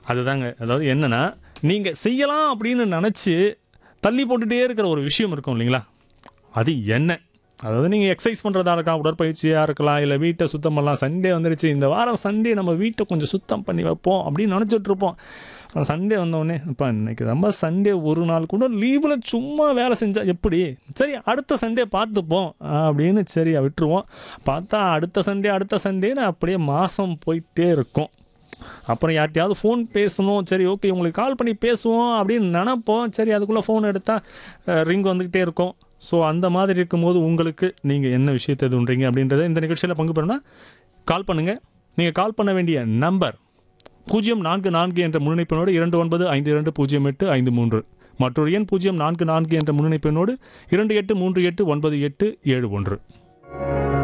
அதுதாங்க அதாவது என்னன்னா நீங்கள் செய்யலாம் அப்படின்னு நினச்சி தள்ளி போட்டுட்டே இருக்கிற ஒரு விஷயம் இருக்கும் இல்லைங்களா அது என்ன அதாவது நீங்கள் எக்ஸசைஸ் பண்ணுறதா இருக்கலாம் உடற்பயிற்சியாக இருக்கலாம் இல்லை வீட்டை சுத்தம் பண்ணலாம் சண்டே வந்துருச்சு இந்த வாரம் சண்டே நம்ம வீட்டை கொஞ்சம் சுத்தம் பண்ணி வைப்போம் அப்படின்னு நினச்சிட்டு இருப்போம் சண்டே வந்தோடனே இப்போ இன்னைக்கு ரொம்ப சண்டே ஒரு நாள் கூட லீவில் சும்மா வேலை செஞ்சால் எப்படி சரி அடுத்த சண்டே பார்த்துப்போம் அப்படின்னு சரி விட்டுருவோம் பார்த்தா அடுத்த சண்டே அடுத்த சண்டேன்னு அப்படியே மாதம் போயிட்டே இருக்கும் அப்புறம் யார்ட்டையாவது ஃபோன் பேசணும் சரி ஓகே உங்களுக்கு கால் பண்ணி பேசுவோம் அப்படின்னு நினப்போம் சரி அதுக்குள்ளே ஃபோன் எடுத்தால் ரிங் வந்துக்கிட்டே இருக்கும் ஸோ அந்த மாதிரி இருக்கும்போது உங்களுக்கு நீங்கள் என்ன விஷயத்தை இதுன்றீங்க அப்படின்றத இந்த நிகழ்ச்சியில் பங்கு பெறணும்னா கால் பண்ணுங்கள் நீங்கள் கால் பண்ண வேண்டிய நம்பர் பூஜ்ஜியம் நான்கு நான்கு என்ற முன்னிணைப்பினோடு இரண்டு ஒன்பது ஐந்து இரண்டு பூஜ்ஜியம் எட்டு ஐந்து மூன்று மற்றொரு எண் பூஜ்ஜியம் நான்கு நான்கு என்ற முன்னிணைப்பினோடு இரண்டு எட்டு மூன்று எட்டு ஒன்பது எட்டு ஏழு ஒன்று